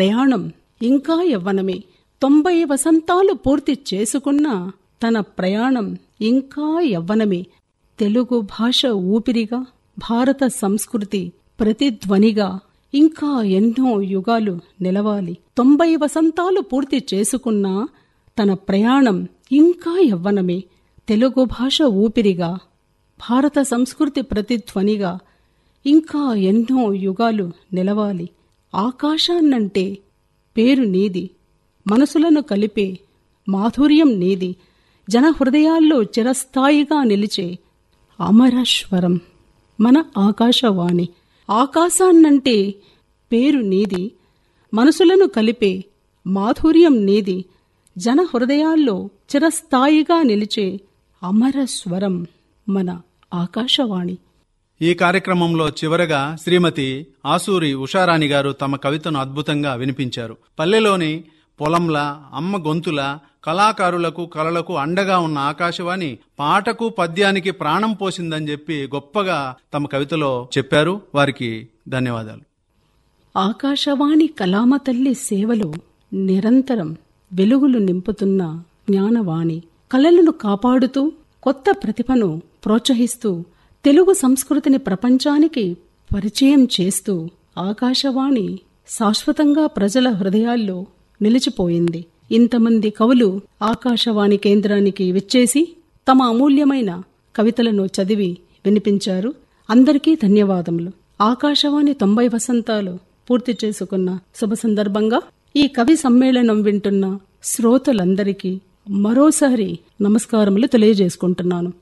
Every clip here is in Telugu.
ప్రయాణం ఇంకా యవ్వనమే తొంభై వసంతాలు పూర్తి చేసుకున్న తన ప్రయాణం ఇంకా యవ్వనమే తెలుగు భాష ఊపిరిగా భారత సంస్కృతి ప్రతిధ్వనిగా ఇంకా ఎన్నో యుగాలు నిలవాలి తొంభై వసంతాలు పూర్తి చేసుకున్న తన ప్రయాణం ఇంకా యవ్వనమే తెలుగు భాష ఊపిరిగా భారత సంస్కృతి ప్రతిధ్వనిగా ఇంకా ఎన్నో యుగాలు నిలవాలి ఆకాశాన్నంటే పేరు నీది మనసులను కలిపే మాధుర్యం నీది జన హృదయాల్లో చిరస్థాయిగా నిలిచే అమరస్వరం మన ఆకాశవాణి ఆకాశాన్నంటే పేరు నీది మనసులను కలిపే మాధుర్యం నీది జన హృదయాల్లో చిరస్థాయిగా నిలిచే అమరస్వరం మన ఆకాశవాణి ఈ కార్యక్రమంలో చివరగా శ్రీమతి ఆసూరి ఉషారాణి గారు తమ కవితను అద్భుతంగా వినిపించారు పల్లెలోని పొలంలా అమ్మ గొంతుల కళాకారులకు కళలకు అండగా ఉన్న ఆకాశవాణి పాటకు పద్యానికి ప్రాణం పోసిందని చెప్పి గొప్పగా తమ కవితలో చెప్పారు వారికి ధన్యవాదాలు ఆకాశవాణి కలామ తల్లి సేవలు నిరంతరం వెలుగులు నింపుతున్న జ్ఞానవాణి కళలను కాపాడుతూ కొత్త ప్రతిభను ప్రోత్సహిస్తూ తెలుగు సంస్కృతిని ప్రపంచానికి పరిచయం చేస్తూ ఆకాశవాణి శాశ్వతంగా ప్రజల హృదయాల్లో నిలిచిపోయింది ఇంతమంది కవులు ఆకాశవాణి కేంద్రానికి విచ్చేసి తమ అమూల్యమైన కవితలను చదివి వినిపించారు అందరికీ ధన్యవాదములు ఆకాశవాణి తొంభై వసంతాలు పూర్తి చేసుకున్న శుభ సందర్భంగా ఈ కవి సమ్మేళనం వింటున్న శ్రోతలందరికీ మరోసారి నమస్కారములు తెలియజేసుకుంటున్నాను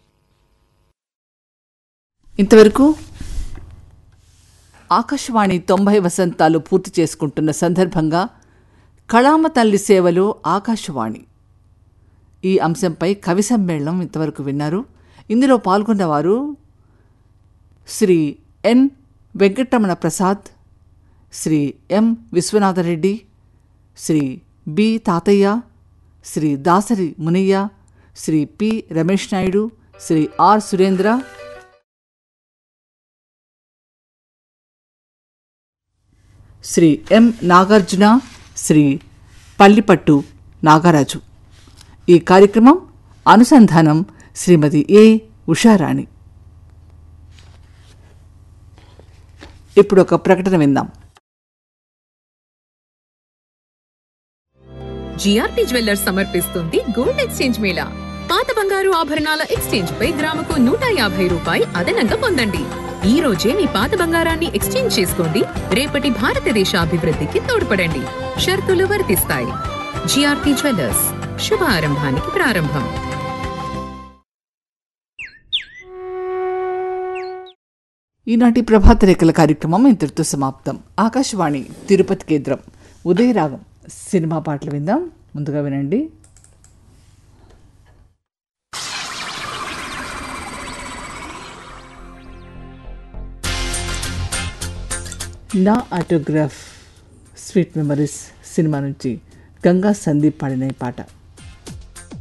ఇంతవరకు ఆకాశవాణి తొంభై వసంతాలు పూర్తి చేసుకుంటున్న సందర్భంగా కళామ తల్లి సేవలు ఆకాశవాణి ఈ అంశంపై కవి సమ్మేళనం ఇంతవరకు విన్నారు ఇందులో పాల్గొన్నవారు Shri N Venkataramana Prasad Shri M Vishwanatha Reddy Shri B Tatayya Shri Dasari Munayya Shri P Ramesh Naidu Shri R Surendra Shri M Nagarjuna Shri Pallipattu Nagaraju ఈ కార్యక్రమం అనుసంధానం శ్రీమతి ఏ ఉషారాణి ఇప్పుడు ఒక ప్రకటన విందాం జిఆర్పి జ్యువెల్లర్స్ సమర్పిస్తుంది గోల్డ్ ఎక్స్చేంజ్ మేళా పాత బంగారు ఆభరణాల ఎక్స్చేంజ్ పై గ్రాముకు నూట యాభై రూపాయి అదనంగా పొందండి ఈ రోజే మీ పాత బంగారాన్ని ఎక్స్చేంజ్ చేసుకోండి రేపటి భారతదేశ అభివృద్ధికి తోడ్పడండి షరతులు వర్తిస్తాయి జిఆర్పి జ్యువెల్లర్స్ శుభ ఆరంభానికి ప్రారంభం ఈనాటి ప్రభాత రేఖల కార్యక్రమం ఇంతటితో సమాప్తం ఆకాశవాణి తిరుపతి కేంద్రం ఉదయరాగం సినిమా పాటలు విందాం ముందుగా వినండి నా ఆటోగ్రాఫ్ స్వీట్ మెమరీస్ సినిమా నుంచి గంగా సందీప్ పాడిన ఈ పాట